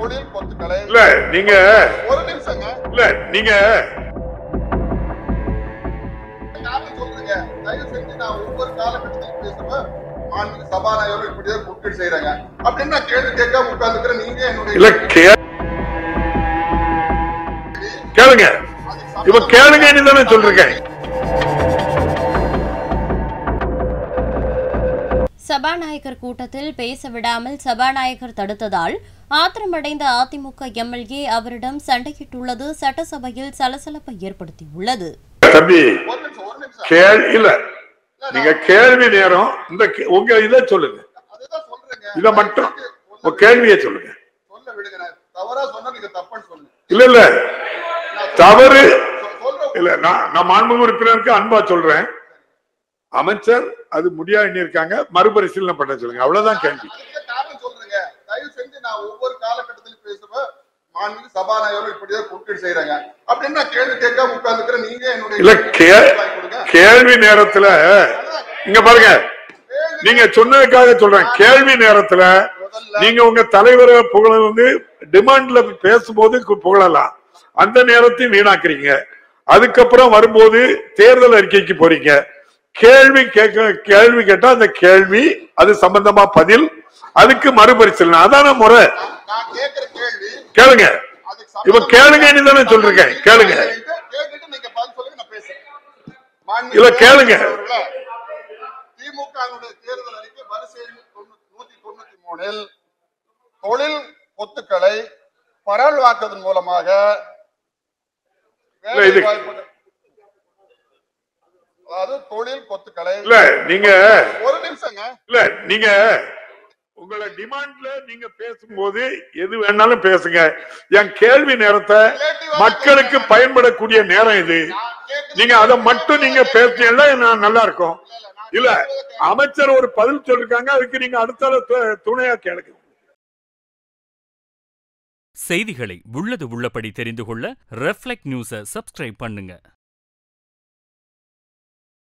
தொழில் கொத்துக்களை இல்ல நீங்க ஒரு நிமிஷங்க இல்ல நீங்க காரணம் சொல்றேங்க தயவு செஞ்சு நான் ஒவ்வொரு காலகட்டத்திலும் பேசுவேன் மாண்பு சபாநாயகர் இப்படிதான் குறுக்கீடு செய்யறாங்க அப்படின்னு நான் கேள்வி கேட்காம உட்கார்ந்துக்கிறேன் நீங்க இல்ல என்னுடைய கே கேளுங்க இப்ப கேளுங்கன்னு தானே சொல்றேன் சபாநாயகர் கூட்டத்தில் பேச விடாமல் சபாநாயகர் தடுத்ததால் ஆத்திரமடைந்த அதிமுக எம்எல்ஏ அவரிடம் சண்டையிட்டுள்ளது சட்டசபையில் சலசலப்பை ஏற்படுத்தியுள்ளது தம்பி ஒரு நிமிஷம் ஒரு நிமிஷம் கேள் இல்ல நீங்க கேள்வி நேரம் இந்த கே- உங்க இத சொல்லுங்க அதுதான் சொல்றேங்க இத மட்டும் உங்க கேள்வியை சொல்லுங்க சொல்ல விடுங்க நான் தவறா சொன்னா நீங்க தப்புன்னு சொல்லுங்க இல்ல இல்ல தவறு சொ- சொல்ற இல்ல நான் நான் மாண்புமிகு உறுப்பினருக்கு அன்பா சொல்றேன் அமைச்சர் அது முடியாது இருக்காங்க மறுபரிசீலனை பண்ண சொல்லுங்க அவ்வளவுதான் கேள்வி அதுக்கு காரணம் சொல்றேங்க தயவு செஞ்சு நான் ஒவ்வொரு காலகட்டத்திலும் பேசுவேன் மாண்பு சபாநாயகர் இப்படிதான் குறுக்கீடு செய்யறாங்க அப்படின்னு நான் கேள்வி கேட்காம உட்கார்ந்துக்கிறேன் நீங்க இல்ல என்னுடைய கே வாங்கி கொடுங்க. கேள்வி நேரத்துல இங்க பாருங்க நீங்க சொன்னதுக்காக சொல்றேன் கேள்வி நேரத்துல முதல்ல நீங்க உங்க தலைவரை புகழ வந்து டிமாண்ட்ல பேசும்போது கு- புகழலாம் அந்த நேரத்தையும் வீணாக்குறீங்க அதுக்கப்புறம் வரும்போது தேர்தல் அறிக்கைக்கு போறீங்க கேள்வி கேட்க கேள்வி கேட்டா அந்த கேள்வி அது சம்பந்தமா பதில் அதுக்கு மறுபரிசீலனை அதான முறை நான் கேட்கிற கேள்வி கேளுங்க அதுக்கு இப்ப சம்பந்தமா- கேளுங்கன்னு தானே சொல்றேன். கேளுங்க. கேட்டுட்டு நீங்க பதில் சொல்லுங்க நான் பேசுறேன் மாண்பு இல்ல, கேளுங்க. அவர்களே, திமுகவினுடைய தேர்தல் அறிக்கை வரிசை எண் தொண்ணூ- நூத்தி தொண்ணூத்தி மூணில் தொழில் சொத்துக்களை பரவலாக்குவதன் மூலமாக இல்ல, இது- வேலை வாய்ப்புகள் அதாவது தொழில் கொத்துக்களை இல்ல நீங்க ஒரு நிமிஷங்க இல்ல நீங்க உங்களை டிமாண்ட்ல நீங்க பேசும்போது எது வேணாலும் பேசுங்க என் கேள்வி நேரத்தை மக்களுக்கு பயன்படக்கூடிய நேரம் இது நான் கேட்கிற நீங்க அதை மட்டும் நீங்க பேசுனீங்கன்னா நான் நல்லா இருக்கும் இல்ல அமைச்சர் ஒரு பதில் சொல்லிருக்காங்க அதுக்கு நீங்க அடுத்த து- துணையா கேளுங்க செய்திகளை உள்ளது உள்ளபடி தெரிந்து கொள்ள ரெஃப்ளெக்ட் நியூஸை சப்ஸ்கிரைப் பண்ணுங்க